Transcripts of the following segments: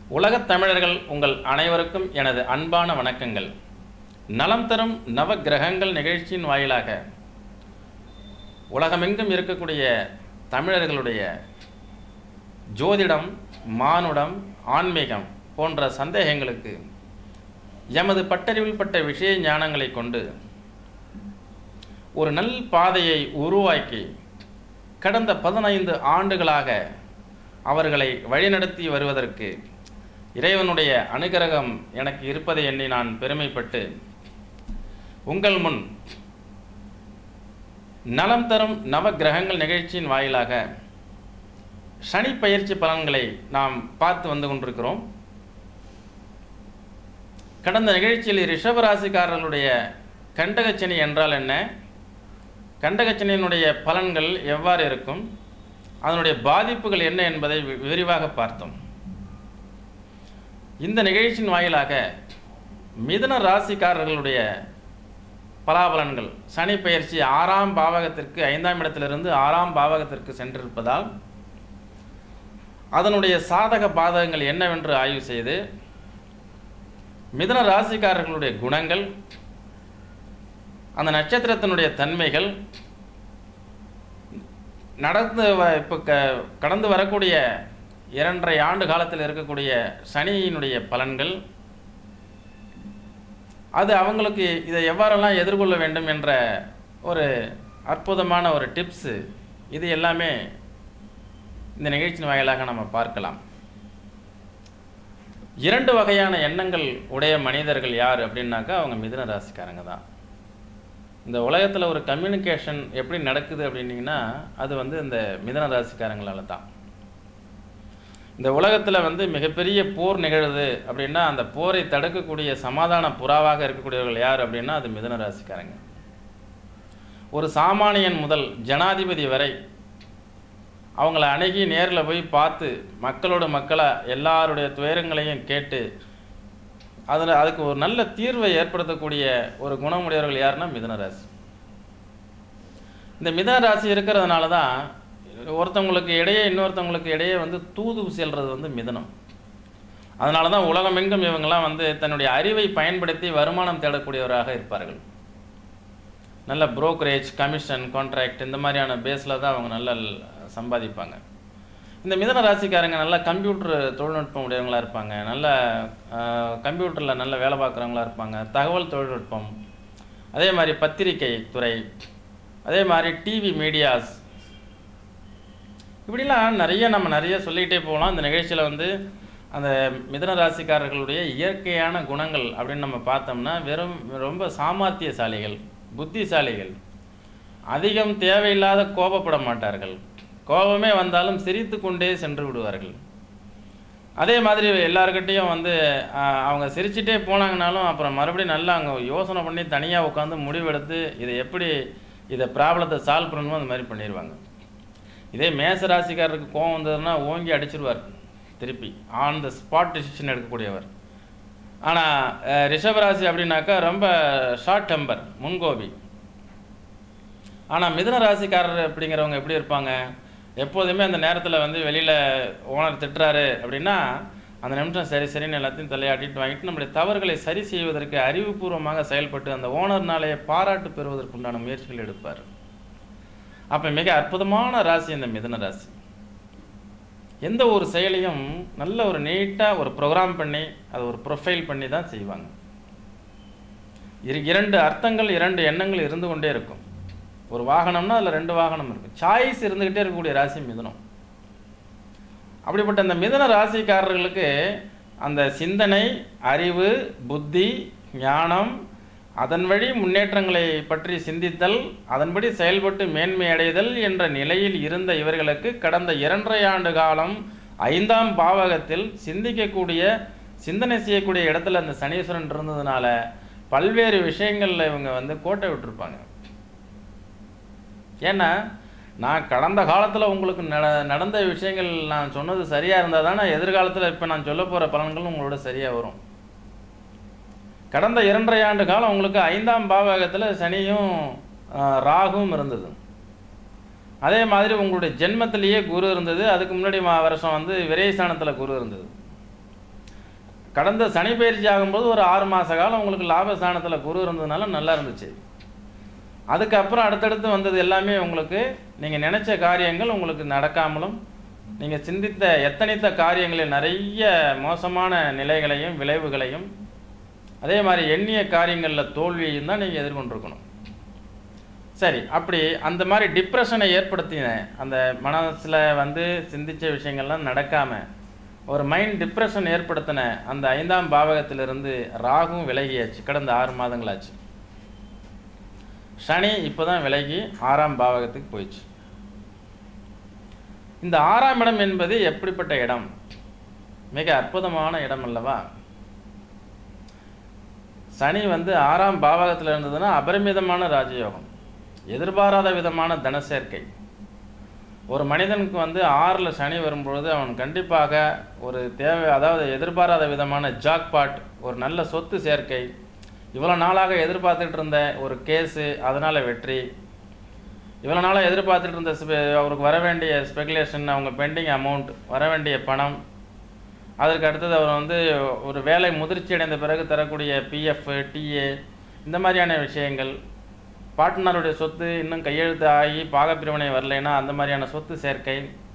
உலகத் தமிழர்கள் உங்கள் அனைவருக்கும் எனது அன்பான வணக்கங்கள் நலம் தரும் நவ கிரகங்கள் நிகழ்ச்சியின் வாயிலாக உலகமெங்கும் இருக்கக்கூடிய தமிழர்களுடைய ஜோதிடம் மானுடம் ஆன்மீகம் போன்ற சந்தேகங்களுக்கு எமது பட்டறிவில் பட்ட விஷய ஞானங்களை கொண்டு ஒரு நல் பாதையை உருவாக்கி கடந்த பதினைந்து ஆண்டுகளாக அவர்களை வழிநடத்தி வருவதற்கு இறைவனுடைய அனுகிரகம் எனக்கு இருப்பதை எண்ணி நான் பெருமைப்பட்டு உங்கள் முன் நலம் தரும் நவ கிரகங்கள் நிகழ்ச்சியின் வாயிலாக சனி பயிற்சி பலன்களை நாம் பார்த்து வந்து கொண்டிருக்கிறோம் கடந்த நிகழ்ச்சியில் ரிஷபராசிக்காரர்களுடைய கண்டகச்சனி என்றால் என்ன கண்டகச்சனியினுடைய பலன்கள் எவ்வாறு இருக்கும் அதனுடைய பாதிப்புகள் என்ன என்பதை வி- விரிவாக பார்த்தோம் இந்த நிகழ்ச்சியின் வாயிலாக மிதுன ராசிக்காரர்களுடைய பலாபலன்கள் சனி பயிற்சி ஆறாம் பாவகத்திற்கு ஐந்தாம் இடத்திலிருந்து ஆறாம் பாவகத்திற்கு சென்றிருப்பதால் அதனுடைய சாதக பாதகங்கள் என்னவென்று ஆய்வு செய்து மிதுன ராசிக்காரர்களுடைய குணங்கள் அந்த நட்சத்திரத்தினுடைய தன்மைகள் நடந்து வ- இப்போ க கடந்து வரக்கூடிய இரண்டரை ஆண்டு காலத்தில் இருக்கக்கூடிய சனியினுடைய பலன்கள் அது அவங்களுக்கு இதை எவ்வாறெல்லாம் எதிர்கொள்ள வேண்டும் என்ற ஒரு அற்புதமான ஒரு டிப்ஸு இது எல்லாமே இந்த நிகழ்ச்சியின் வாயிலாக நம்ம பார்க்கலாம் இரண்டு வகையான எண்ணங்கள் உடைய மனிதர்கள் யார் அப்படின்னாக்கா அவங்க மிதுன ராசிக்காரங்க தான் இந்த உலகத்தில் ஒரு கம்யூனிகேஷன் எப்படி நடக்குது அப்படின்னீங்கன்னா அது வந்து இந்த மிதுன ராசிக்காரங்களால தான் இந்த உலகத்தில் வந்து மிகப்பெரிய போர் நிகழுது அப்படின்னா அந்த போரை தடுக்கக்கூடிய சமாதான புறாவாக இருக்கக்கூடியவர்கள் யார் அப்படின்னா அது மிதுன ராசிக்காரங்க ஒரு சாமானியன் முதல் ஜனாதிபதி வரை அவங்கள அணுகி நேரில் போய் பார்த்து மக்களோட மக்களாக எல்லாருடைய துயரங்களையும் கேட்டு அதில் அதுக்கு ஒரு நல்ல தீர்வை ஏற்படுத்தக்கூடிய ஒரு குணமுடையவர்கள் யாருன்னா மிதுன ராசி இந்த மிதுன ராசி இருக்கிறதுனால தான் ஒருத்தவங்களுக்கு இடையே இன்னொருத்தவங்களுக்கு இடையே வந்து தூது செல்றது வந்து மிதுனம் அதனால தான் உலகமெங்கும் இவங்கெல்லாம் வந்து தன்னுடைய அறிவை பயன்படுத்தி வருமானம் தேடக்கூடியவராக இருப்பார்கள் நல்ல brokerage கமிஷன் கான்ட்ராக்ட் இந்த மாதிரியான பேஸில் தான் அவங்க நல்லா சம்பாதிப்பாங்க இந்த மிதன ராசிக்காரங்க நல்ல கம்ப்யூட்டர் தொழில்நுட்பம் உடையவங்களா இருப்பாங்க நல்ல கம்ப்யூட்டரில் நல்ல வேலை பார்க்குறவங்களா இருப்பாங்க தகவல் தொழில்நுட்பம் அதே மாதிரி பத்திரிகை துறை அதே மாதிரி டிவி மீடியாஸ் இப்படிலாம் நிறைய நம்ம நிறைய சொல்லிக்கிட்டே போகலாம் இந்த நிகழ்ச்சியில் வந்து அந்த மிதன ராசிக்காரர்களுடைய இயற்கையான குணங்கள் அப்படின்னு நம்ம பார்த்தோம்னா வெறும் ரொம்ப சாமர்த்தியசாலிகள் புத்திசாலிகள் அதிகம் தேவையில்லாத கோபப்பட மாட்டார்கள் கோபமே வந்தாலும் சிரித்து கொண்டே சென்று விடுவார்கள் அதே மாதிரி எல்லாருக்கிட்டேயும் வந்து ஆஹ், அவங்க சிரிச்சிட்டே போனாங்கனாலும் அப்புறம் மறுபடியும் நல்லா அவங்க யோசனை பண்ணி தனியாக உட்காந்து முடிவெடுத்து இதை எப்படி இதை ப்ராப்ளத்தை சால்வ் பண்ணணுமோ அந்த மாதிரி பண்ணிடுவாங்க இதே மேச ராசிக்காரருக்கு கோவம் வந்ததுன்னா ஓங்கி அடிச்சிருவார் திருப்பி ஆன் த ஸ்பாட் டிசிஷன் எடுக்கக்கூடியவர் ஆனால் ரிஷபராசி அப்படின்னாக்கா ரொம்ப ஷார்ட் டெம்பர் முன்கோபி ஆனால் மிதுன ராசிக்காரர் அப்படிங்கிறவங்க எப்படி இருப்பாங்க எப்போதுமே அந்த நேரத்தில் வந்து வெளியில் ஓனர் திட்டுறாரு அப்படின்னா அந்த நிமிஷம் சரி சரின்னு எல்லாத்தையும் தலையாட்டிட்டு வாங்கிட்டு நம்முடைய தவறுகளை சரி செய்வதற்கு அறிவுபூர்வமாக செயல்பட்டு அந்த ஓனர்னாலேயே பாராட்டு பெறுவதற்குண்டான முயற்சிகள் எடுப்பார் அப்போ மிக அற்புதமான ராசி இந்த மிதுன ராசி எந்த ஒரு செயலையும் நல்ல ஒரு நீட்டாக ஒரு ப்ரோக்ராம் பண்ணி அதை ஒரு ப்ரொஃபைல் பண்ணி தான் செய்வாங்க இரு இரண்டு அர்த்தங்கள் இரண்டு எண்ணங்கள் இருந்து கொண்டே இருக்கும் ஒரு வாகனம்னா அதில் ரெண்டு வாகனம் இருக்கும் சாய்ஸ் இருந்துக்கிட்டே இருக்கக்கூடிய ராசி மிதுனம் அப்படிப்பட்ட அந்த மிதுன ராசிக்காரர்களுக்கு அந்த சிந்தனை அறிவு புத்தி ஞானம் அதன் வழி முன்னேற்றங்களை பற்றி சிந்தித்தல் அதன்படி செயல்பட்டு மேன்மை அடைதல் என்ற நிலையில் இருந்த இவர்களுக்கு கடந்த இரண்டரை ஆண்டு காலம் ஐந்தாம் பாவகத்தில் சிந்திக்கக்கூடிய சிந்தனை செய்யக்கூடிய இடத்துல அந்த சனீஸ்வரன் இருந்ததுனால பல்வேறு விஷயங்களில் இவங்க வந்து கோட்டை விட்டுருப்பாங்க ஏன்னா நான் கடந்த காலத்தில் உங்களுக்கு நட நடந்த விஷயங்கள் நான் சொன்னது சரியாக இருந்தால் தானே எதிர்காலத்தில் இப்போ நான் சொல்ல போகிற பலன்களும் உங்களோட சரியாக வரும் கடந்த இரண்டரை ஆண்டு காலம் உங்களுக்கு ஐந்தாம் பாவகத்தில் சனியும் ஆஹ், ராகுவும் இருந்தது அதே மாதிரி உங்களுடைய ஜென்மத்திலேயே குரு இருந்தது அதுக்கு முன்னாடி மா- வருஷம் வந்து விரயஸ்தானத்தில் குரு இருந்தது கடந்த சனி பயிற்சி ஆகும்போது ஒரு ஆறு மாத காலம் உங்களுக்கு லாபஸ்தானத்தில் குரு இருந்ததுனால நல்லா இருந்துச்சு அதுக்கப்புறம் அடுத்தடுத்து வந்தது எல்லாமே உங்களுக்கு நீங்கள் நினச்ச காரியங்கள் உங்களுக்கு நடக்காமலும் நீங்கள் சிந்தித்த எத்தனைத்த காரியங்களில் நிறைய மோசமான நிலைகளையும் விளைவுகளையும் அதே மாதிரி எண்ணிய காரியங்களில் தோல்வியையும் தான் நீங்கள் எதிர்கொண்டிருக்கணும் சரி அப்படி அந்த மாதிரி டிப்ரெஷனை ஏற்படுத்தின அந்த மனசில் வந்து சிந்திச்ச விஷயங்கள்லாம் நடக்காமல் ஒரு மைண்ட் டிப்ரெஷன் ஏற்படுத்தின அந்த ஐந்தாம் பாவகத்திலிருந்து ராகும் விலகியாச்சு கடந்த ஆறு மாதங்களாச்சு சனி இப்போ தான் விலகி ஆறாம் பாவகத்துக்கு போயிடுச்சு இந்த ஆறாம் இடம் என்பது எப்படிப்பட்ட இடம் மிக அற்புதமான இடம் அல்லவா சனி வந்து ஆறாம் பாவகத்தில் இருந்ததுன்னா அபரிமிதமான ராஜயோகம் எதிர்பாராத விதமான தனசேர்க்கை ஒரு மனிதனுக்கு வந்து ஆறில் சனி வரும்பொழுது அவன் கண்டிப்பாக ஒரு தேவை அதாவது எதிர்பாராத விதமான ஜாக்பாட் ஒரு நல்ல சொத்து சேர்க்கை இவ்வளோ நாளாக எதிர்பார்த்துட்டு இருந்த ஒரு கேஸு அதனால் வெற்றி இவ்வளோ நாளாக எதிர்பார்த்துட்டு இருந்த ஸ்பெ- அவருக்கு வர வேண்டிய ஸ்பெகுலேஷன் அவங்க பெண்டிங் அமௌண்ட் வர வேண்டிய பணம் அதற்கு அடுத்தது அவர் வந்து ஒரு வேலை முதிர்ச்சி அடைந்த பிறகு தரக்கூடிய பிஎஃப் டிஏ இந்த மாதிரியான விஷயங்கள் பார்ட்னருடைய சொத்து இன்னும் கையெழுத்து ஆகி பாகப்பிரிவினை வரலைன்னா அந்த மாதிரியான சொத்து சேர்க்கை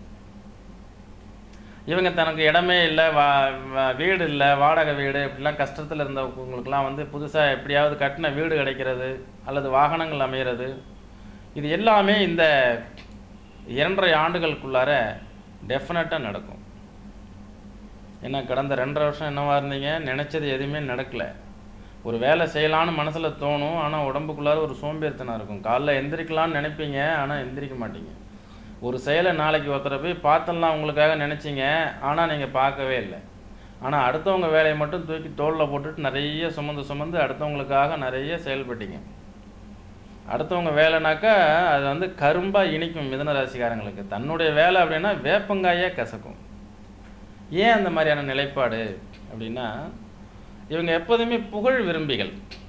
இவங்க தனக்கு இடமே இல்லை வா வா- வீடு இல்லை வாடகை வீடு இப்படிலாம் கஷ்டத்தில் இருந்தவங்களுக்குலாம் வந்து புதுசாக எப்படியாவது கட்டின வீடு கிடைக்கிறது அல்லது வாகனங்கள் அமைகிறது இது எல்லாமே இந்த இரண்டரை ஆண்டுகளுக்குள்ளார டெஃபினட்டாக நடக்கும் ஏன்னா கடந்த ரெண்டரை வருஷம் என்னவா இருந்தீங்க நினச்சது எதுவுமே நடக்கலை ஒரு வேலை செய்யலான்னு மனசில் தோணும் ஆனால் உடம்புக்குள்ளார ஒரு சோம்பேறித்தனம் இருக்கும் காலைல எந்திரிக்கலாம்னு நினைப்பீங்க ஆனால் எந்திரிக்க மாட்டீங்க ஒரு செயலை நாளைக்கு ஒருத்தரை போய் பார்த்தலாம் உங்களுக்காக நினச்சிங்க ஆனால் நீங்கள் பார்க்கவே இல்லை ஆனால் அடுத்தவங்க வேலையை மட்டும் தூக்கி தோளில் போட்டுட்டு நிறைய சுமந்து சுமந்து அடுத்தவங்களுக்காக நிறைய செயல்பட்டீங்க அடுத்தவங்க வேலைனாக்கா அது வந்து கரும்பாக இனிக்கும் மிதன ராசிக்காரங்களுக்கு தன்னுடைய வேலை அப்படின்னா வேப்பங்காயே கசக்கும் ஏன் அந்த மாதிரியான நிலைப்பாடு அப்படின்னா இவங்க எப்போதுமே புகழ் விரும்பிகள்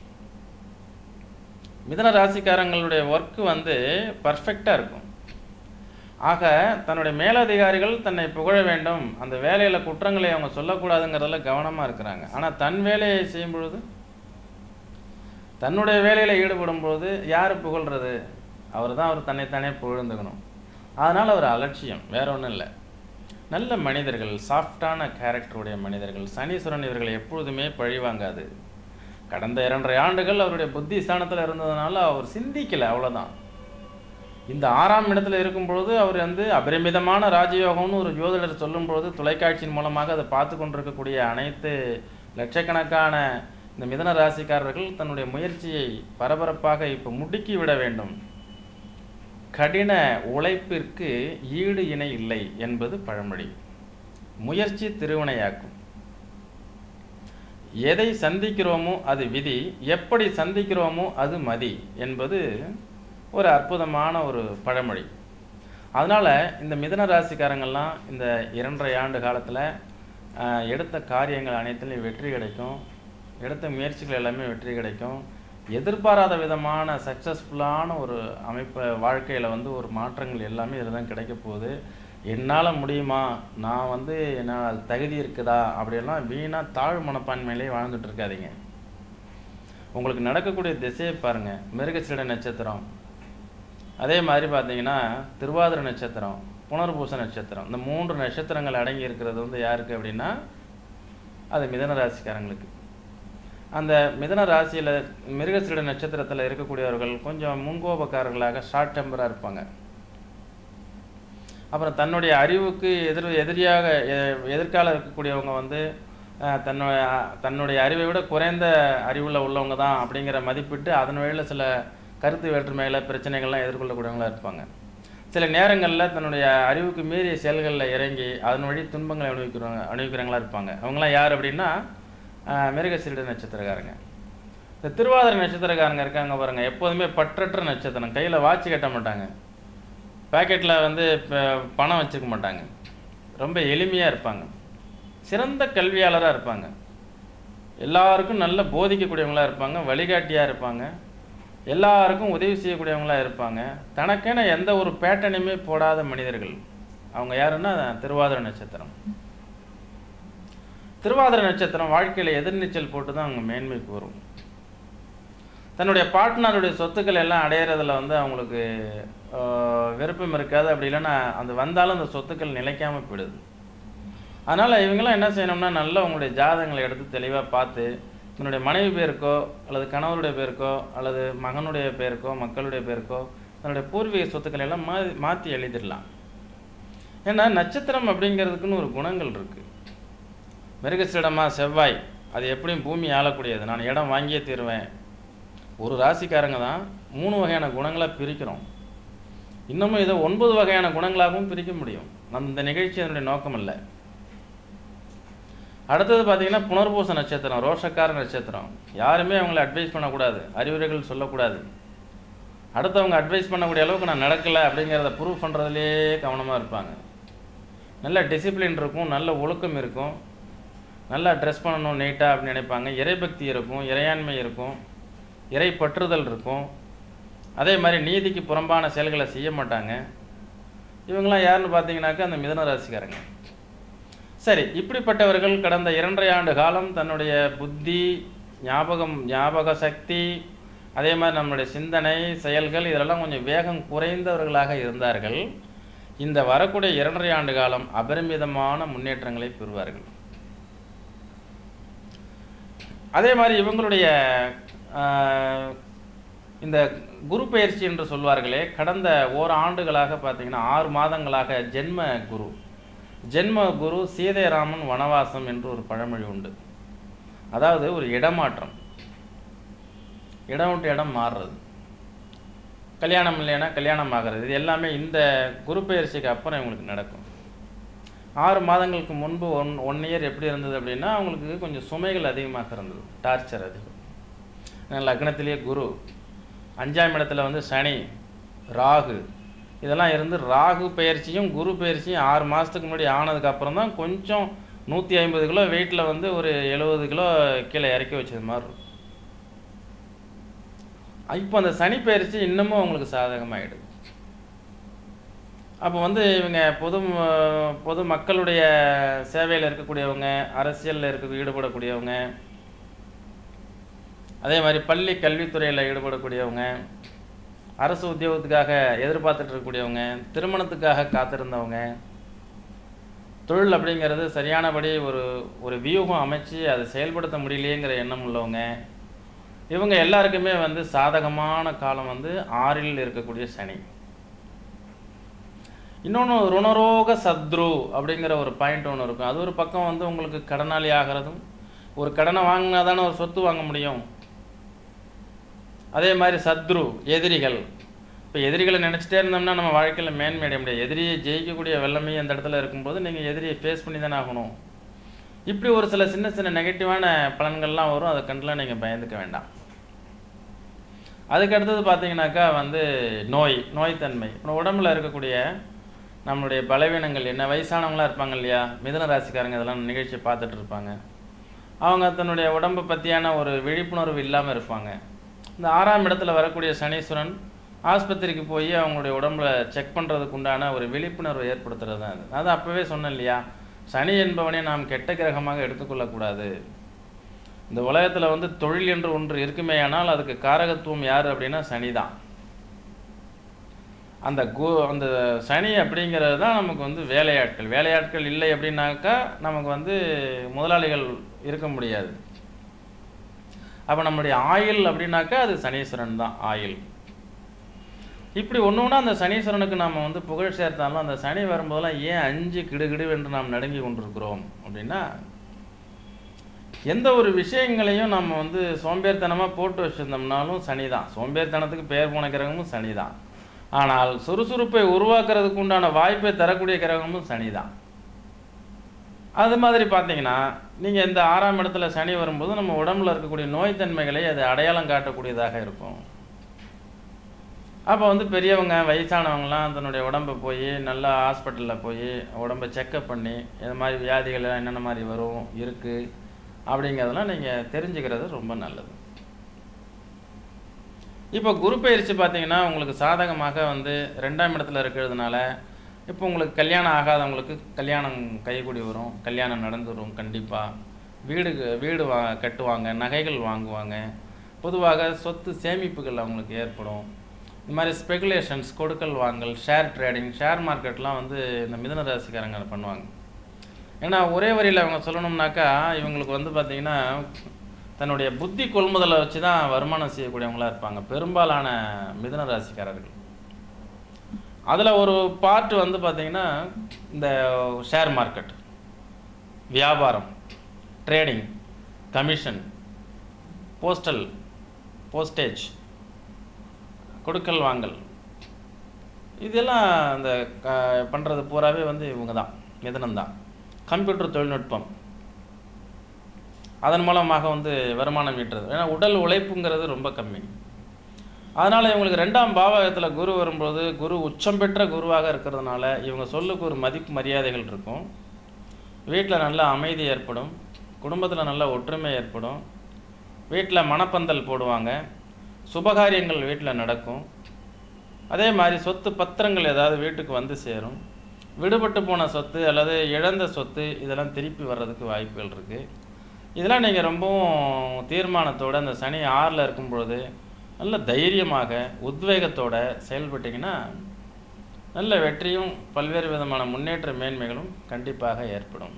மிதன ராசிக்காரங்களுடைய ஒர்க்கு வந்து பர்ஃபெக்டாக இருக்கும் ஆக தன்னுடைய மேலதிகாரிகள் தன்னை புகழ வேண்டும் அந்த வேலையில் குற்றங்களை அவங்க சொல்லக்கூடாதுங்கிறதுல கவனமாக இருக்கிறாங்க ஆனால் தன் வேலையை செய்யும் பொழுது தன்னுடைய வேலையில் ஈடுபடும் பொழுது யார் புகழ்றது அவர் தான் அவர் தன்னைத்தானே புகழ்ந்துக்கணும் அதனால் அவர் அலட்சியம் வேற ஒன்றும் இல்லை நல்ல மனிதர்கள் சாஃப்டான கேரக்டருடைய மனிதர்கள் சனீஸ்வரன் இவர்களை எப்பொழுதுமே பழிவாங்காது கடந்த இரண்டரை ஆண்டுகள் அவருடைய புத்தி ஸ்தானத்தில் இருந்ததுனால அவர் சிந்திக்கலை அவ்வளோதான் இந்த ஆறாம் இடத்துல இருக்கும் பொழுது அவர் வந்து அபரிமிதமான ராஜயோகம்னு ஒரு ஜோதிடர் சொல்லும் பொழுது தொலைக்காட்சியின் மூலமாக அதை பார்த்து கொண்டிருக்கக்கூடிய அனைத்து லட்சக்கணக்கான இந்த மிதன ராசிக்காரர்கள் தன்னுடைய முயற்சியை பரபரப்பாக இப்போ முடுக்கி விட வேண்டும் கடின உழைப்பிற்கு ஈடு இணை இல்லை என்பது பழமொழி முயற்சி திருவினையாக்கும் எதை சந்திக்கிறோமோ அது விதி எப்படி சந்திக்கிறோமோ அது மதி என்பது ஒரு அற்புதமான ஒரு பழமொழி அதனால் இந்த மிதன ராசிக்காரங்கள்லாம் இந்த இரண்டரை ஆண்டு காலத்தில் எடுத்த காரியங்கள் அனைத்திலையும் வெற்றி கிடைக்கும் எடுத்த முயற்சிகள் எல்லாமே வெற்றி கிடைக்கும் எதிர்பாராத விதமான சக்ஸஸ்ஃபுல்லான ஒரு அமைப்பை வாழ்க்கையில் வந்து ஒரு மாற்றங்கள் எல்லாமே இதில் தான் கிடைக்க போகுது என்னால் முடியுமா நான் வந்து என்ன அது தகுதி இருக்குதா அப்படியெல்லாம் வீணாக தாழ் மனப்பான்மையிலே வாழ்ந்துட்டு இருக்காதீங்க உங்களுக்கு நடக்கக்கூடிய திசையை பாருங்கள் மிருகசீட நட்சத்திரம் அதே மாதிரி பார்த்தீங்கன்னா திருவாதிரை நட்சத்திரம் புனர்பூச நட்சத்திரம் இந்த மூன்று நட்சத்திரங்கள் அடங்கி இருக்கிறது வந்து யாருக்கு அப்படின்னா அது மிதன ராசிக்காரங்களுக்கு அந்த மிதன ராசியில் மிருகசீட நட்சத்திரத்தில் இருக்கக்கூடியவர்கள் கொஞ்சம் முன்கோபக்காரர்களாக ஷார்ட் டெம்பராக இருப்பாங்க அப்புறம் தன்னுடைய அறிவுக்கு எதிர் எதிரியாக எ- எதிர்கால இருக்கக்கூடியவங்க வந்து அஹ், தன்னுடைய தன்னுடைய அறிவை விட குறைந்த அறிவுள்ள உள்ளவங்க தான் அப்படிங்கிற மதிப்பிட்டு அதன் வழியில் சில கருத்து வேற்றுமைகளை பிரச்சனைகள்லாம் எதிர்கொள்ளக்கூடியவங்களா இருப்பாங்க சில நேரங்களில் தன்னுடைய அறிவுக்கு மீறிய செயல்களில் இறங்கி அதன் வழி துன்பங்களை அனுபவிக்கிறவங்க அனுபவிக்கிறவங்களா இருப்பாங்க அவங்களாம் யார் அப்படின்னா அஹ், மிருகசீரிட நட்சத்திரக்காரங்க இந்த திருவாதிரை நட்சத்திரக்காரங்க இருக்காங்க பாருங்க எப்போதுமே பற்றற்ற நட்சத்திரம் கையில் வாட்ச் கட்ட மாட்டாங்க பாக்கெட்டில் வந்து ப- பணம் வச்சுக்க மாட்டாங்க ரொம்ப எளிமையாக இருப்பாங்க சிறந்த கல்வியாளராக இருப்பாங்க எல்லாருக்கும் நல்ல போதிக்கக்கூடியவங்களா இருப்பாங்க வழிகாட்டியாக இருப்பாங்க எல்லாருக்கும் உதவி செய்யக்கூடியவங்களா இருப்பாங்க தனக்கென எந்த ஒரு பேட்டனையுமே போடாத மனிதர்கள் அவங்க யாருன்னா திருவாதிரை நட்சத்திரம் திருவாதிரை நட்சத்திரம் வாழ்க்கையில் எதிர்நீச்சல் போட்டு தான் அவங்க மேன்மைக்கு வரும் தன்னுடைய பார்ட்னருடைய சொத்துக்கள் எல்லாம் அடையிறதுல வந்து அவங்களுக்கு ஆஹ், விருப்பம் இருக்காது அப்படி இல்லைன்னா அந்த வந்தாலும் அந்த சொத்துக்கள் நிலைக்காமல் போயிடுது அதனால் இவங்கெல்லாம் என்ன செய்யணும்னா நல்லா உங்களுடைய ஜாதகங்களை எடுத்து தெளிவாக பார்த்து தன்னுடைய மனைவி பேருக்கோ அல்லது கணவருடைய பேருக்கோ அல்லது மகனுடைய பேருக்கோ மக்களுடைய பேருக்கோ தன்னுடைய பூர்வீக சொத்துக்களை எல்லாம் மா மாற்றி எழுதிடலாம் ஏன்னா நட்சத்திரம் அப்படிங்கிறதுக்குன்னு ஒரு குணங்கள் இருக்குது மிருகசிடமா செவ்வாய் அது எப்படியும் பூமி ஆளக்கூடியது நான் இடம் வாங்கியே தீருவேன் ஒரு ராசிக்காரங்க தான் மூணு வகையான குணங்களை பிரிக்கிறோம் இன்னமும் இதை ஒன்பது வகையான குணங்களாகவும் பிரிக்க முடியும் நம்ம இந்த நிகழ்ச்சி அதனுடைய நோக்கம் இல்லை அடுத்தது பார்த்தீங்கன்னா புனர்பூச நட்சத்திரம் ரோஷக்கார நட்சத்திரம் யாருமே அவங்கள அட்வைஸ் பண்ணக்கூடாது அறிவுரைகள் சொல்லக்கூடாது அடுத்தவங்க அட்வைஸ் பண்ணக்கூடிய அளவுக்கு நான் நடக்கலை அப்படிங்கிறத ப்ரூவ் பண்ணுறதுலே கவனமாக இருப்பாங்க நல்ல டிசிப்ளின் இருக்கும் நல்ல ஒழுக்கம் இருக்கும் நல்லா ட்ரெஸ் பண்ணணும் நீட்டாக அப்படின்னு நினைப்பாங்க இறைபக்தி இருக்கும் இறையாண்மை இருக்கும் இறை பற்றுதல் இருக்கும் அதே மாதிரி நீதிக்கு புறம்பான செயல்களை செய்ய மாட்டாங்க இவங்கெல்லாம் யாருன்னு பார்த்தீங்கன்னாக்கா அந்த மிதன ராசிக்காரங்க சரி இப்படிப்பட்டவர்கள் கடந்த இரண்டரை ஆண்டு காலம் தன்னுடைய புத்தி ஞாபகம் ஞாபக சக்தி அதே மாதிரி நம்மளுடைய சிந்தனை செயல்கள் இதெல்லாம் கொஞ்சம் வேகம் குறைந்தவர்களாக இருந்தார்கள் இந்த வரக்கூடிய இரண்டரை ஆண்டு காலம் அபரிமிதமான முன்னேற்றங்களை பெறுவார்கள் அதே மாதிரி இவங்களுடைய ஆஹ், இந்த குரு பயிற்சி என்று சொல்வார்களே கடந்த ஓர் ஆண்டுகளாக பார்த்தீங்கன்னா ஆறு மாதங்களாக ஜென்ம குரு ஜென்ம குரு சீதைராமன் வனவாசம் என்று ஒரு பழமொழி உண்டு அதாவது ஒரு இடமாற்றம் இடம் விட்டு இடம் மாறுறது கல்யாணம் இல்லைன்னா கல்யாணம் ஆகிறது இது எல்லாமே இந்த குரு பயிற்சிக்கு அப்புறம் இவங்களுக்கு நடக்கும் ஆறு மாதங்களுக்கு முன்பு ஒன் ஒன் இயர் எப்படி இருந்தது அப்படின்னா அவங்களுக்கு கொஞ்சம் சுமைகள் அதிகமாக இருந்தது டார்ச்சர் அதிகம் ஏன்னா லக்னத்திலேயே குரு அஞ்சாம் இடத்துல வந்து சனி ராகு இதெல்லாம் இருந்து ராகு பயிற்சியும் குரு பயிற்சியும் ஆறு மாதத்துக்கு முன்னாடி ஆனதுக்கு அப்புறம் தான் கொஞ்சம் நூற்றி ஐம்பது கிலோ வெயிட்டில் வந்து ஒரு எழுபது கிலோ கீழே இறக்கி வச்சது மாதிரி இருக்கும் இப்போ அந்த சனி பயிற்சி இன்னமும் அவங்களுக்கு சாதகமாகிடுது அப்போ வந்து இவங்க பொது ம- பொது மக்களுடைய சேவையில் இருக்கக்கூடியவங்க அரசியலில் இருக்க ஈடுபடக்கூடியவங்க அதே மாதிரி பள்ளி கல்வித்துறையில் ஈடுபடக்கூடியவங்க அரசு உத்தியோகத்துக்காக எதிர்பார்த்துட்டு இருக்கக்கூடியவங்க திருமணத்துக்காக காத்திருந்தவங்க தொழில் அப்படிங்கிறது சரியானபடி ஒரு ஒரு வியூகம் அமைச்சு அதை செயல்படுத்த முடியலையேங்கிற எண்ணம் உள்ளவங்க இவங்க எல்லாருக்குமே வந்து சாதகமான காலம் வந்து ஆறில் இருக்கக்கூடிய சனி இன்னொன்று ருணரோக சத்ரு அப்படிங்கிற ஒரு பாயிண்ட் ஒன்று இருக்கும் அது ஒரு பக்கம் வந்து உங்களுக்கு கடனாளி ஆகிறதும் ஒரு கடனை வாங்கினா தானே ஒரு சொத்து வாங்க முடியும் அதே மாதிரி சத்ரு எதிரிகள் இப்போ எதிரிகளை நினச்சிட்டே இருந்தோம்னா நம்ம வாழ்க்கையில் மேன்மை அடைய முடியாது எதிரியை ஜெயிக்கக்கூடிய வல்லமை அந்த இடத்துல இருக்கும்போது நீங்கள் எதிரியை ஃபேஸ் பண்ணி தானே ஆகணும் இப்படி ஒரு சில சின்ன சின்ன நெகட்டிவான பலன்கள்லாம் வரும் அதை கண்டுலாம் நீங்கள் பயந்துக்க வேண்டாம் அதுக்கு அடுத்தது பார்த்தீங்கன்னாக்கா வந்து நோய் நோய்த்தன்மை இப்போ உடம்புல இருக்கக்கூடிய நம்மளுடைய பலவீனங்கள் என்ன வயசானவங்களாம் இருப்பாங்க இல்லையா மிதுன ராசிக்காரங்க இதெல்லாம் நிகழ்ச்சியை பார்த்துட்டு இருப்பாங்க அவங்க தன்னுடைய உடம்பை பற்றியான ஒரு விழிப்புணர்வு இல்லாமல் இருப்பாங்க இந்த ஆறாம் இடத்துல வரக்கூடிய சனீஸ்வரன் ஆஸ்பத்திரிக்கு போய் அவங்களுடைய உடம்புல செக் பண்ணுறதுக்கு உண்டான ஒரு விழிப்புணர்வை ஏற்படுத்துறது தான் அது அது அப்போவே சொன்னேன் இல்லையா சனி என்பவனை நாம் கெட்ட கிரகமாக எடுத்துக்கொள்ளக்கூடாது இந்த உலகத்தில் வந்து தொழில் என்று ஒன்று இருக்குமேயானால் அதுக்கு காரகத்துவம் யார் அப்படின்னா சனி தான் அந்த கு அந்த சனி அப்படிங்கிறது தான் நமக்கு வந்து வேலையாட்கள் வேலையாட்கள் இல்லை அப்படின்னாக்கா நமக்கு வந்து முதலாளிகள் இருக்க முடியாது அப்போ நம்மளுடைய ஆயில் அப்படின்னாக்கா அது சனீஸ்வரன் தான் ஆயில் இப்படி ஒன்று ஒன்றா அந்த சனீஸ்வரனுக்கு நாம் வந்து புகழ் சேர்த்தாலும் அந்த சனி வரும்போதெல்லாம் ஏன் அஞ்சு கிடுகிடு என்று நாம் நடுங்கி கொண்டிருக்கிறோம் அப்படின்னா எந்த ஒரு விஷயங்களையும் நம்ம வந்து சோம்பேறித்தனமாக போட்டு வச்சுருந்தோம்னாலும் சனி தான் சோம்பேறித்தனத்துக்கு பெயர் போன கிரகமும் சனி தான் ஆனால் சுறுசுறுப்பை உருவாக்குறதுக்கு உண்டான வாய்ப்பை தரக்கூடிய கிரகமும் சனி தான் அது மாதிரி பார்த்தீங்கன்னா நீங்கள் இந்த ஆறாம் இடத்துல சனி வரும்போது நம்ம உடம்புல இருக்கக்கூடிய நோய்த்தன்மைகளை அது அடையாளம் காட்டக்கூடியதாக இருக்கும் அப்போ வந்து பெரியவங்க வயசானவங்களாம் தன்னுடைய உடம்பை போய் நல்லா ஹாஸ்பிட்டலில் போய் உடம்பை செக்கப் பண்ணி இது மாதிரி வியாதிகள் என்னென்ன மாதிரி வரும் இருக்குது அப்படிங்கிறதெல்லாம் நீங்கள் தெரிஞ்சுக்கிறது ரொம்ப நல்லது இப்போ குரு பயிற்சி பார்த்தீங்கன்னா உங்களுக்கு சாதகமாக வந்து ரெண்டாம் இடத்துல இருக்கிறதுனால இப்போ உங்களுக்கு கல்யாணம் ஆகாதவங்களுக்கு கல்யாணம் கைகூடி வரும் கல்யாணம் நடந்து வரும் கண்டிப்பாக வீடு வீடு வா கட்டுவாங்க நகைகள் வாங்குவாங்க பொதுவாக சொத்து சேமிப்புகள் அவங்களுக்கு ஏற்படும் இந்த மாதிரி ஸ்பெகுலேஷன்ஸ் கொடுக்கல் வாங்கல் ஷேர் ட்ரேடிங் ஷேர் மார்க்கெட்லாம் வந்து இந்த மிதன ராசிக்காரங்க பண்ணுவாங்க ஏன்னா ஒரே வரியில் அவங்க சொல்லணும்னாக்கா இவங்களுக்கு வந்து பார்த்திங்கன்னா தன்னுடைய புத்தி கொள்முதலை வச்சு தான் வருமானம் செய்யக்கூடியவங்களா இருப்பாங்க பெரும்பாலான மிதன ராசிக்காரர்கள் அதில் ஒரு பார்ட் வந்து பார்த்திங்கன்னா இந்த ஷேர் மார்க்கெட் வியாபாரம் ட்ரேடிங் கமிஷன் போஸ்டல் போஸ்டேஜ் கொடுக்கல் வாங்கல் இதெல்லாம் இந்த க- பண்றது பூராவே வந்து இவங்க தான் மிதனம் தான் கம்ப்யூட்டர் தொழில்நுட்பம் அதன் மூலமாக வந்து வருமானம் ஈட்டுறது ஏன்னா உடல் உழைப்புங்கிறது ரொம்ப கம்மி அதனால் இவங்களுக்கு ரெண்டாம் பாவகத்தில் குரு வரும்போது குரு உச்சம் பெற்ற குருவாக இருக்கிறதுனால இவங்க சொல்லுக்கு ஒரு மதிப்பு மரியாதைகள் இருக்கும் வீட்டில் நல்ல அமைதி ஏற்படும் குடும்பத்தில் நல்ல ஒற்றுமை ஏற்படும் வீட்டில் மணப்பந்தல் போடுவாங்க சுபகாரியங்கள் வீட்டில் நடக்கும் அதே மாதிரி சொத்து பத்திரங்கள் ஏதாவது வீட்டுக்கு வந்து சேரும் விடுபட்டு போன சொத்து அல்லது இழந்த சொத்து இதெல்லாம் திருப்பி வர்றதுக்கு வாய்ப்புகள் இருக்குது இதெல்லாம் நீங்கள் ரொம்பவும் தீர்மானத்தோட அந்த சனி ஆறில் இருக்கும் பொழுது நல்ல தைரியமாக உத்வேகத்தோட செயல்பட்டீங்கன்னா நல்ல வெற்றியும் பல்வேறு விதமான முன்னேற்ற மேன்மைகளும் கண்டிப்பாக ஏற்படும்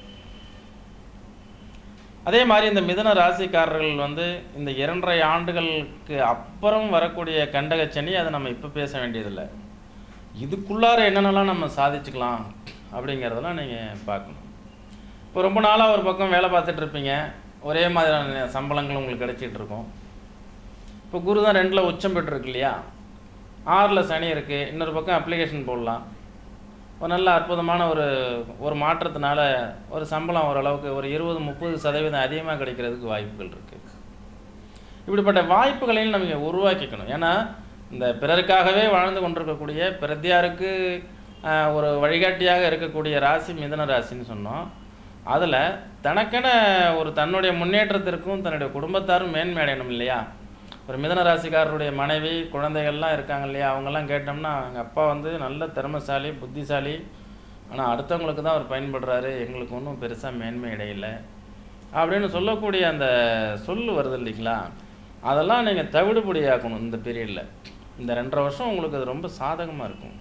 அதே மாதிரி இந்த மிதுன ராசிக்காரர்கள் வந்து இந்த இரண்டரை ஆண்டுகளுக்கு அப்புறம் வரக்கூடிய கண்டக சனி அதை நம்ம இப்போ பேச வேண்டியதில்லை இதுக்குள்ளார என்னென்னலாம் நம்ம சாதிச்சுக்கலாம் அப்படிங்கிறதெல்லாம் நீங்கள் பார்க்கணும் இப்போ ரொம்ப நாளாக ஒரு பக்கம் வேலை பார்த்துட்டு இருப்பீங்க ஒரே மாதிரியான சம்பளங்கள் உங்களுக்கு கிடைச்சிட்டு இருக்கும் இப்போ குரு தான் ரெண்டில் உச்சம் பெற்றிருக்கு இல்லையா ஆறில் சனி இருக்குது இன்னொரு பக்கம் அப்ளிகேஷன் போடலாம் ஒரு நல்ல அற்புதமான ஒரு ஒரு மாற்றத்தினால ஒரு சம்பளம் ஓரளவுக்கு ஒரு இருபது முப்பது சதவீதம் அதிகமாக கிடைக்கிறதுக்கு வாய்ப்புகள் இருக்குது இப்படிப்பட்ட வாய்ப்புகளையும் நம்ம உருவாக்கிக்கணும் ஏன்னா இந்த பிறருக்காகவே வாழ்ந்து கொண்டிருக்கக்கூடிய பிரத்தியாருக்கு ஆஹ், ஒரு வழிகாட்டியாக இருக்கக்கூடிய ராசி மிதன ராசின்னு சொன்னோம் அதில் தனக்கென ஒரு தன்னுடைய முன்னேற்றத்திற்கும் தன்னுடைய குடும்பத்தாரும் மேன்மை அடையணும் இல்லையா ஒரு மிதன ராசிக்காரருடைய மனைவி குழந்தைகள்லாம் இருக்காங்க இல்லையா அவங்கெல்லாம் கேட்டோம்னா எங்கள் அப்பா வந்து நல்ல திறமைசாலி புத்திசாலி ஆனால் அடுத்தவங்களுக்கு தான் அவர் பயன்படுறாரு எங்களுக்கு ஒன்றும் பெருசாக மேன்மை அடையல அப்படின்னு சொல்லக்கூடிய அந்த சொல்லு வருது இல்லைங்களா அதெல்லாம் நீங்கள் தவிடுபடியாக்கணும் இந்த பீரியடில் இந்த ரெண்டரை வருஷம் உங்களுக்கு அது ரொம்ப சாதகமாக இருக்கும்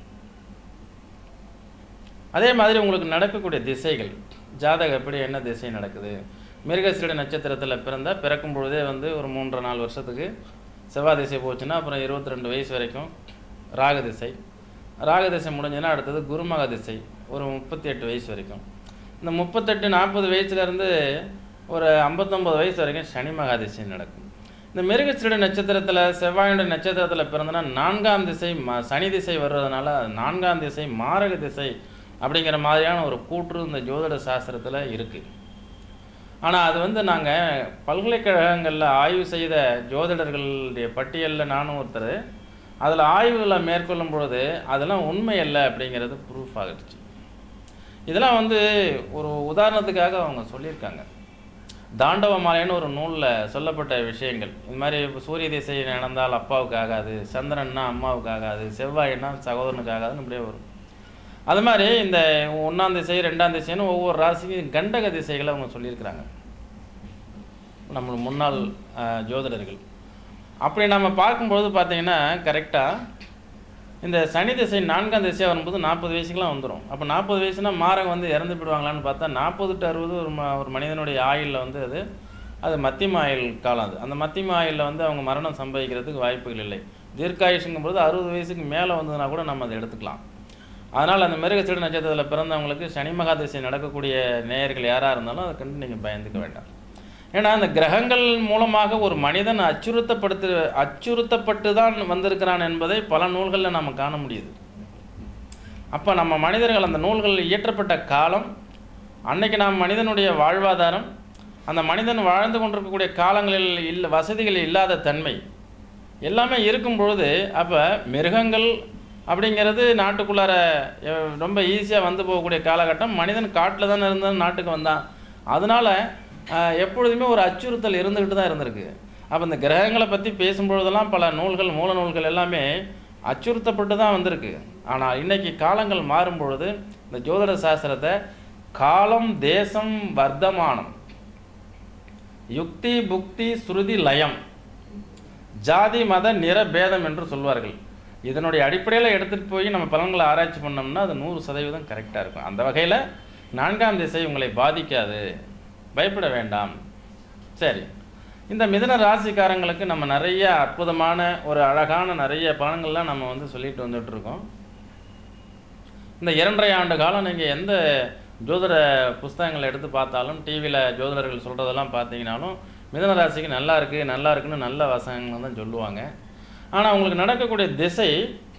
அதே மாதிரி உங்களுக்கு நடக்கக்கூடிய திசைகள் ஜாதகம் எப்படி என்ன திசை நடக்குது மிருகசீட நட்சத்திரத்தில் பிறந்தா பிறக்கும் பொழுதே வந்து ஒரு மூன்றரை நாலு வருஷத்துக்கு செவ்வாய் திசை போச்சுன்னா அப்புறம் இருபத்தி ரெண்டு வயசு வரைக்கும் ராக திசை ராக திசை முடிஞ்சுன்னா அடுத்தது குருமக திசை ஒரு முப்பத்தி எட்டு வயசு வரைக்கும் இந்த முப்பத்தெட்டு நாற்பது வயசுலேருந்து ஒரு ஐம்பத்தொம்பது வயசு வரைக்கும் சனி மகா திசை நடக்கும் இந்த மிருகசீட நட்சத்திரத்தில் செவ்வாயுடைய நட்சத்திரத்தில் பிறந்தனா நான்காம் திசை ம சனி திசை வர்றதுனால அது நான்காம் திசை மாரக திசை அப்படிங்கிற மாதிரியான ஒரு கூற்று இந்த ஜோதிட சாஸ்திரத்தில் இருக்குது ஆனால் அது வந்து நாங்கள் பல்கலைக்கழகங்களில் ஆய்வு செய்த ஜோதிடர்களுடைய பட்டியலில் நானும் ஒருத்தர் அதில் ஆய்வுகளை மேற்கொள்ளும் பொழுது அதெல்லாம் உண்மை அல்ல அப்படிங்கிறது ப்ரூஃப் ஆகிடுச்சு இதெல்லாம் வந்து ஒரு உதாரணத்துக்காக அவங்க சொல்லியிருக்காங்க தாண்டவ மாலைன்னு ஒரு நூலில் சொல்லப்பட்ட விஷயங்கள் இந்த மாதிரி இப்போ சூரிய திசை நடந்தால் அப்பாவுக்கு ஆகாது சந்திரன்னா அம்மாவுக்கு ஆகாது செவ்வாய்னா சகோதரனுக்கு ஆகாதுன்னு இப்படியே வரும் அது மாதிரி இந்த ஒன்றாம் திசை ரெண்டாம் திசைன்னு ஒவ்வொரு ராசிக்கும் கண்டக திசைகளை அவங்க சொல்லியிருக்கிறாங்க நம்ம முன்னாள் அஹ், ஜோதிடர்கள் அப்படி நம்ம பார்க்கும்பொழுது பார்த்தீங்கன்னா கரெக்டாக இந்த சனி திசை நான்காம் திசையாக வரும்போது நாற்பது வயசுக்குலாம் வந்துடும் அப்போ நாற்பது வயசுனா மாரகம் வந்து இறந்து போயிடுவாங்களான்னு பார்த்தா நாற்பது டு அறுபது ஒரு ம ஒரு மனிதனுடைய ஆயுளில் வந்து அது அது மத்தியம ஆயுள் காலம் அது அந்த மத்தியம ஆயுளில் வந்து அவங்க மரணம் சம்பவிக்கிறதுக்கு வாய்ப்புகள் இல்லை தீர்க்காயுஷுங்கும்போது அறுபது வயசுக்கு மேலே வந்ததுன்னா கூட நம்ம அதை எடுத்துக்கலாம் அதனால் அந்த மிருகசீடு நட்சத்திரத்தில் பிறந்தவங்களுக்கு சனி மகா திசை நடக்கக்கூடிய நேயர்கள் யாராக இருந்தாலும் அதை கண்டு நீங்கள் பயந்துக்க வேண்டாம் ஏன்னா அந்த கிரகங்கள் மூலமாக ஒரு மனிதன் அச்சுறுத்தப்படுத்து அச்சுறுத்தப்பட்டு தான் வந்திருக்கிறான் என்பதை பல நூல்களில் நம்ம காண முடியுது அப்போ நம்ம மனிதர்கள் அந்த நூல்கள் இயற்றப்பட்ட காலம் அன்னைக்கு நாம் மனிதனுடைய வாழ்வாதாரம் அந்த மனிதன் வாழ்ந்து கொண்டிருக்கக்கூடிய காலங்களில் இல்ல வசதிகள் இல்லாத தன்மை எல்லாமே இருக்கும் பொழுது அப்போ மிருகங்கள் அப்படிங்கிறது நாட்டுக்குள்ளார எ- ரொம்ப ஈஸியாக வந்து போகக்கூடிய காலகட்டம் மனிதன் காட்டில் தானே இருந்தான் நாட்டுக்கு வந்தான் அதனால் எப்பொழுதுமே ஒரு அச்சுறுத்தல் இருந்துக்கிட்டு தான் இருந்திருக்கு அப்போ இந்த கிரகங்களை பற்றி பேசும்பொழுதெல்லாம் பல நூல்கள் மூல நூல்கள் எல்லாமே அச்சுறுத்தப்பட்டு தான் வந்திருக்கு ஆனால் இன்னைக்கு காலங்கள் மாறும் பொழுது இந்த ஜோதிட சாஸ்திரத்தை காலம் தேசம் வர்த்தமானம் யுக்தி புக்தி ஸ்ருதி லயம் ஜாதி மத நிற பேதம் என்று சொல்வார்கள் இதனுடைய அடிப்படையில் எடுத்துகிட்டு போய் நம்ம பலன்களை ஆராய்ச்சி பண்ணோம்னா அது நூறு சதவீதம் கரெக்டாக இருக்கும் அந்த வகையில் நான்காம் திசை உங்களை பாதிக்காது பயப்பட வேண்டாம் சரி இந்த மிதன ராசிக்காரங்களுக்கு நம்ம நிறைய அற்புதமான ஒரு அழகான நிறைய பலன்கள்லாம் நம்ம வந்து சொல்லிட்டு வந்துட்டு இருக்கோம் இந்த இரண்டரை ஆண்டு காலம் நீங்கள் எந்த ஜோதிட புஸ்தகங்களை எடுத்து பார்த்தாலும் டிவியில் ஜோதிடர்கள் சொல்கிறதெல்லாம் பார்த்தீங்கன்னாலும் மிதன ராசிக்கு நல்லா இருக்குது நல்லா இருக்குன்னு நல்ல வசனங்கள் தான் சொல்லுவாங்க ஆனால் உங்களுக்கு நடக்கக்கூடிய திசை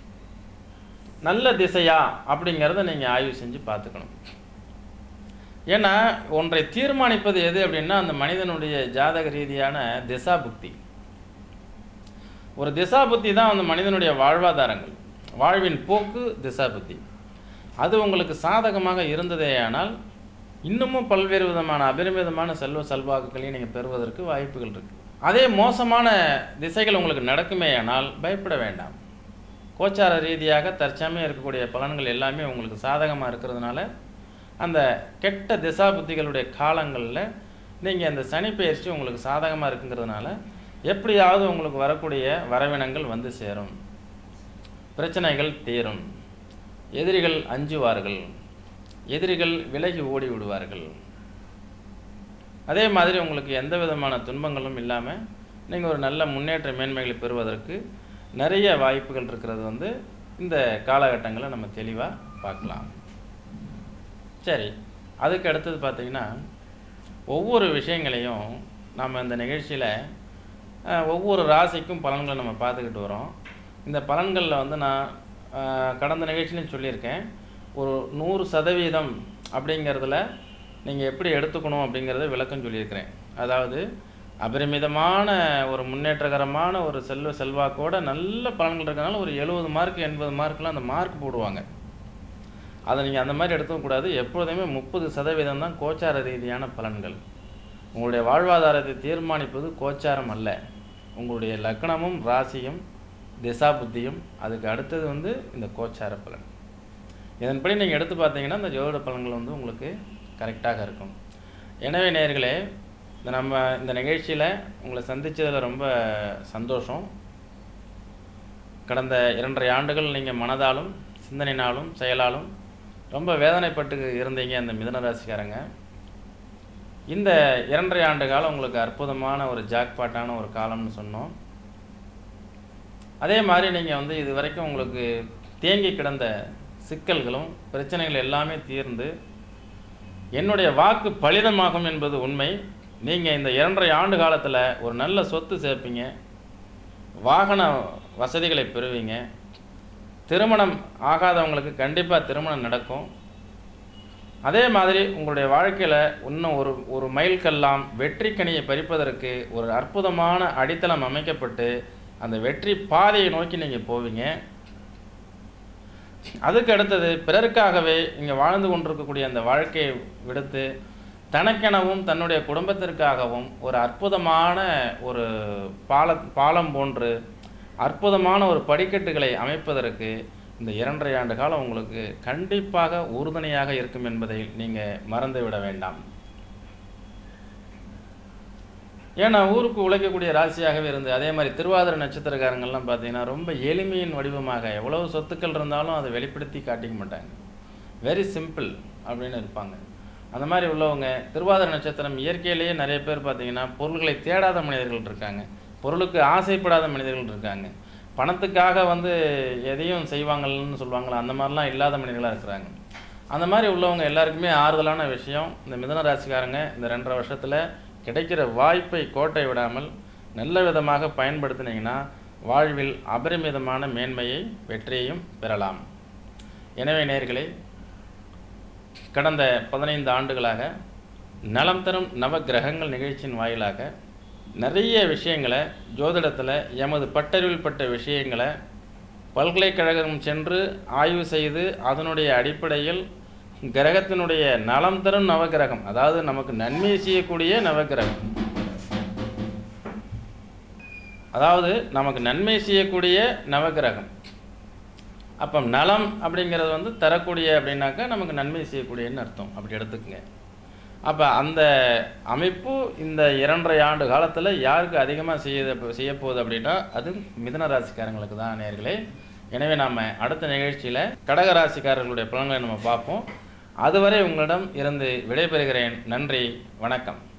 நல்ல திசையா அப்படிங்கிறத நீங்கள் ஆய்வு செஞ்சு பார்த்துக்கணும் ஏன்னா ஒன்றை தீர்மானிப்பது எது அப்படின்னா அந்த மனிதனுடைய ஜாதக ரீதியான திசா புக்தி ஒரு திசா புத்தி தான் அந்த மனிதனுடைய வாழ்வாதாரங்கள் வாழ்வின் போக்கு திசா புத்தி அது உங்களுக்கு சாதகமாக இருந்ததேயானால் இன்னமும் பல்வேறு விதமான அபரிமிதமான செல்வ செல்வாக்குகளையும் நீங்கள் பெறுவதற்கு வாய்ப்புகள் இருக்குது அதே மோசமான திசைகள் உங்களுக்கு நடக்குமேயானால் பயப்பட வேண்டாம் கோச்சார ரீதியாக தற்சமயம் இருக்கக்கூடிய பலன்கள் எல்லாமே உங்களுக்கு சாதகமாக இருக்கிறதுனால அந்த கெட்ட திசா புத்திகளுடைய காலங்களில் நீங்கள் அந்த சனி பயிற்சி உங்களுக்கு சாதகமாக இருக்குங்கிறதுனால எப்படியாவது உங்களுக்கு வரக்கூடிய வரவினங்கள் வந்து சேரும் பிரச்சனைகள் தீரும் எதிரிகள் அஞ்சுவார்கள் எதிரிகள் விலகி ஓடி விடுவார்கள் அதே மாதிரி உங்களுக்கு எந்த விதமான துன்பங்களும் இல்லாமல் நீங்கள் ஒரு நல்ல முன்னேற்ற மேன்மைகளை பெறுவதற்கு நிறைய வாய்ப்புகள் இருக்கிறது வந்து இந்த காலகட்டங்களை நம்ம தெளிவாக பார்க்கலாம் சரி அதுக்கு அடுத்தது பார்த்தீங்கன்னா ஒவ்வொரு விஷயங்களையும் நம்ம இந்த நிகழ்ச்சியில் அஹ், ஒவ்வொரு ராசிக்கும் பலன்களை நம்ம பார்த்துக்கிட்டு வரோம் இந்த பலன்களில் வந்து நான் அஹ், கடந்த நிகழ்ச்சியிலையும் சொல்லியிருக்கேன் ஒரு நூறு சதவீதம் அப்படிங்கிறதுல நீங்கள் எப்படி எடுத்துக்கணும் அப்படிங்கிறத விளக்கம் சொல்லியிருக்கிறேன் அதாவது அபரிமிதமான ஒரு முன்னேற்றகரமான ஒரு செல்வ செல்வாக்கோட நல்ல பலன்கள் இருக்கறனால ஒரு எழுபது மார்க் எண்பது மார்க்லாம் அந்த மார்க் போடுவாங்க அதை நீங்கள் அந்த மாதிரி எடுத்துக்கூடாது எப்பொழுதுமே முப்பது சதவீதம் தான் கோச்சார ரீதியான பலன்கள் உங்களுடைய வாழ்வாதாரத்தை தீர்மானிப்பது கோச்சாரம் அல்ல உங்களுடைய லக்னமும் ராசியும் திசா புத்தியும் அதுக்கு அடுத்தது வந்து இந்த கோச்சார பலன் இதன்படி நீங்கள் எடுத்து பார்த்தீங்கன்னா இந்த ஜோதிட பலன்கள் வந்து உங்களுக்கு கரெக்டாக இருக்கும் எனவே நேயர்களே இந்த நம்ம இந்த நிகழ்ச்சியில் உங்களை சந்தித்ததில் ரொம்ப சந்தோஷம் கடந்த இரண்டரை ஆண்டுகள் நீங்கள் மனதாலும் சிந்தனைனாலும் செயலாலும் ரொம்ப வேதனைப்பட்டு இருந்தீங்க அந்த மிதன ராசிக்காரங்க இந்த இரண்டரை ஆண்டு காலம் உங்களுக்கு அற்புதமான ஒரு ஜாக்பாட்டான ஒரு காலம்னு சொன்னோம் அதே மாதிரி நீங்கள் வந்து இது வரைக்கும் உங்களுக்கு தேங்கி கிடந்த சிக்கல்களும் பிரச்சனைகள் எல்லாமே தீர்ந்து என்னுடைய வாக்கு பலிதமாகும் என்பது உண்மை நீங்கள் இந்த இரண்டரை ஆண்டு காலத்தில் ஒரு நல்ல சொத்து சேர்ப்பீங்க வாகன வசதிகளை பெறுவீங்க திருமணம் ஆகாதவங்களுக்கு கண்டிப்பாக திருமணம் நடக்கும் அதே மாதிரி உங்களுடைய வாழ்க்கையில் இன்னும் ஒரு ஒரு மைல்கல்லாம் வெற்றி கனியை பறிப்பதற்கு ஒரு அற்புதமான அடித்தளம் அமைக்கப்பட்டு அந்த வெற்றி பாதையை நோக்கி நீங்கள் போவீங்க அதுக்கு அடுத்தது பிறருக்காகவே இங்கே வாழ்ந்து கொண்டிருக்கக்கூடிய அந்த வாழ்க்கையை விடுத்து தனக்கெனவும் தன்னுடைய குடும்பத்திற்காகவும் ஒரு அற்புதமான ஒரு பால பாலம் போன்று அற்புதமான ஒரு படிக்கட்டுகளை அமைப்பதற்கு இந்த இரண்டரை ஆண்டு காலம் உங்களுக்கு கண்டிப்பாக உறுதுணையாக இருக்கும் என்பதை நீங்கள் மறந்து விட வேண்டாம் ஏன்னா ஊருக்கு உழைக்கக்கூடிய ராசியாகவே இருந்து அதே மாதிரி திருவாதிரை நட்சத்திரக்காரங்கள்லாம் பார்த்தீங்கன்னா ரொம்ப எளிமையின் வடிவமாக எவ்வளவு சொத்துக்கள் இருந்தாலும் அதை வெளிப்படுத்தி காட்டிக்க மாட்டாங்க வெரி சிம்பிள் அப்படின்னு இருப்பாங்க அந்த மாதிரி உள்ளவங்க திருவாதிரை நட்சத்திரம் இயற்கையிலேயே நிறைய பேர் பார்த்தீங்கன்னா பொருள்களை தேடாத மனிதர்கள் இருக்காங்க பொருளுக்கு ஆசைப்படாத மனிதர்கள் இருக்காங்க பணத்துக்காக வந்து எதையும் செய்வாங்கன்னு சொல்லுவாங்களா அந்த மாதிரிலாம் இல்லாத மனிதர்களாக இருக்கிறாங்க அந்த மாதிரி உள்ளவங்க எல்லாருக்குமே ஆறுதலான விஷயம் இந்த மிதன ராசிக்காரங்க இந்த ரெண்டரை வருஷத்தில் கிடைக்கிற வாய்ப்பை கோட்டை விடாமல் நல்ல விதமாக பயன்படுத்தினீங்கன்னா வாழ்வில் அபரிமிதமான மேன்மையை வெற்றியையும் பெறலாம் எனவே நேர்களே கடந்த பதினைந்து ஆண்டுகளாக நலம் தரும் நவ கிரகங்கள் நிகழ்ச்சியின் வாயிலாக நிறைய விஷயங்களை ஜோதிடத்தில் எமது பட்டறிவில் பட்ட விஷயங்களை பல்கலைக்கழகம் சென்று ஆய்வு செய்து அதனுடைய அடிப்படையில் கிரகத்தினுடைய நலம் தரும் நவகிரகம் அதாவது நமக்கு நன்மை செய்யக்கூடிய நவகிரகம் அதாவது நமக்கு நன்மை செய்யக்கூடிய நவகிரகம் அப்போ நலம் அப்படிங்கிறது வந்து தரக்கூடிய அப்படின்னாக்கா நமக்கு நன்மை செய்யக்கூடியன்னு அர்த்தம் அப்படி எடுத்துக்கங்க அப்போ அந்த அமைப்பு இந்த இரண்டரை ஆண்டு காலத்தில் யாருக்கு அதிகமாக செய்ய செய்ய போகுது அப்படின்னா அது மிதன ராசிக்காரங்களுக்கு தான் நேர்களே எனவே நாம் அடுத்த நிகழ்ச்சியில் கடக ராசிக்காரர்களுடைய பலன்களை நம்ம பார்ப்போம் அதுவரை உங்களிடம் இருந்து விடைபெறுகிறேன் நன்றி வணக்கம்